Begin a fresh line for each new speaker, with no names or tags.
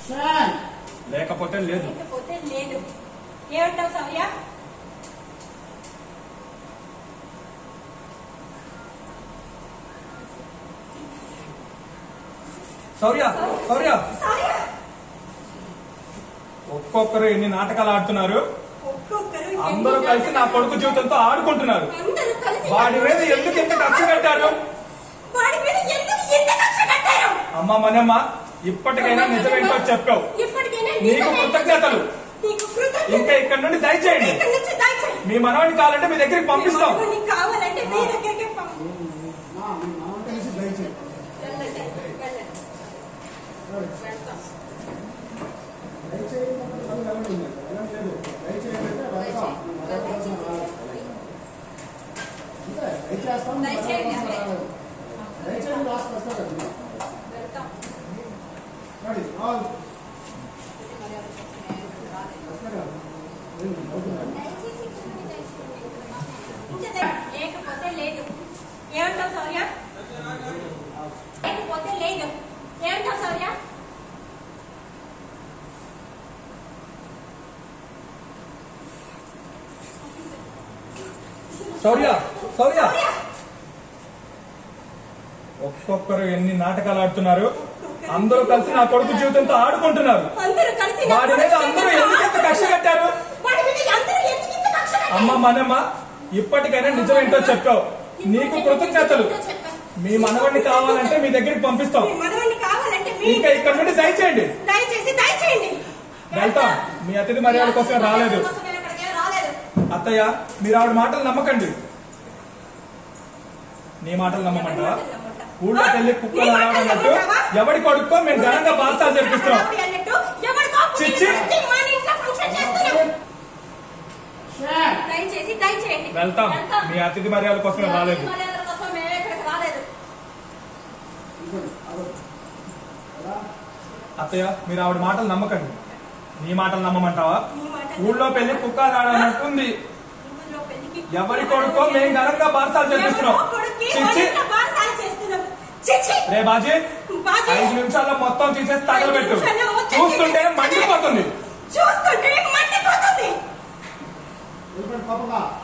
లేకపోతే లేదు
లేకపోతే లేదు ఏమంటావు సౌర్య
శౌర్య శౌర్య
సౌర్య
ఒక్కొక్కరు ఎన్ని నాటకాలు ఆడుతున్నారు
ఒక్కొక్కరు
అందరూ
ఎన్ని
కలిసి నా కొడుకు జీవితంతో ఆడుకుంటున్నారు
అందరూ కలిసి
వాడి మీద ఎందుకు ఇంత కక్ష కట్టారు
వాడి మీద ఎందుకు ఇంత కక్ష కట్టారు
అమ్మ మనమ్మ ఇప్పటికైనా నిజమేంటో చెప్పావు
ఇప్పటికైనా
నీకు
నిజమే.
కృతజ్ఞతలు
నీకు కృతజ్ఞతలు.
ఇంకా ఇక్కడ నుండి దయచేయండి
ఇక్కడి నుంచి దయచేయి.
మీ మనవాడిని కావాలంటే మీ దగ్గరికి పంపిస్తాం
మీ మనవడు నీకు కావాలంటే మీ దగ్గరికి పంపు.
కలిసి దయచేయండి
వెళ్ళండి, వెళ్ళండి. వెళ్తాం.
దయచేయండి అంటే మళ్ళీ వెళ్ళండి వెళ్ళండి లేదు దయచేయండి అంటే వెళ్తాం
దయచేసి.
అంతే దయచేస్తాం
దయచేయండి అంతే.
దయచేయండి రాసి వస్తారు కదా
వెళ్తాం.
రెడీ ఆల్
ఇది మరి ఎవరి కోసమే రాలేదు.
వస్తారు కదా ఏంటి, అవుతుందా?
ఇంకా దే- లేకపోతే లేదు ఏమంటావు సౌర్య లేకపోతే లేదు ఏమంటావు సౌర్య
శౌర్య శౌర్య
సౌర్య
ఒక్కొక్కరు ఎన్ని నాటకాలు ఆడుతున్నారు అందరూ కలిసి నా కొడుకు జీవితంతో ఆడుకుంటున్నారు
అందరూ కలిసి నా
వాడి మీద
కొడుకు
అందరూ ఎందుకు ఇంత కక్ష కట్టారు
వాడి మీద అందరూ ఎందుకు ఇంత కక్ష కట్టారు?
అమ్మ మనమ్మ ఇప్పటికైనా నిజమేంటో చెప్పావు నీకు కృతజ్ఞతలు మీ మనవడిని కావాలంటే మీ దగ్గరికి పంపిస్తాం
మీ మనవడిని కావాలంటే మీ
ఇంకా ఇక్కడ నుండి దయచేయండి
దయచేసి దయచేయండి
వెళ్తాం మీ అతిథి మర్యాద కోసం రాలేదు
కోసం నేను ఇక్కడికి రాలేదు
అత్తయ్య మీరు ఆవిడ మాటలు నమ్మకండి నీ మాటలు నమ్మమంటావా ఊళ్ళో పెళ్లి కుక్కలు ఆడాలన్నట్టు ఎవడి కొడుకో మేము ఘనంగా బాధ్యతలు జరిపిస్తున్నాం చిచ్చి.
దయచేసి దయచేయండి
వెళ్తాం మీ అతిథి మర్యాద కోసం రాలేదు
మీ మర్యాదల కోసం మేము ఇక్కడికి రాలేదు
ఇంకోటి, అదో. ఎలా?
అత్తయ్య మీరు ఆవిడ మాటలు నమ్మకండి నీ మాటలు నమ్మమంటావా
మీ మాట
ఊళ్ళో పెళ్లి కుక్కలు ఆడాలన్నట్టుంది
ఊళ్ళో పెళ్లికి
ఎవరి కొడుకో మేము ఘనంగా బాధ్యతలు జరిపిస్తున్నాం
ఎవరో కొడుక్కి
చిచ్చి
మరింత బారసాల చేస్తున్నాం. చిచ్చి.
రే బాజీ
బాజీ.
ఐదు నిమిషాల్లో మొత్తం తీసేసి తగలబెట్టు
ఐదు నిమిషాల్లో మొత్తం
చూస్తుంటే
తీసేసి
మండిపోతుంది
చూస్తుంటే మండిపోతుంది
వెళ్ళిపోండి, పాపంగా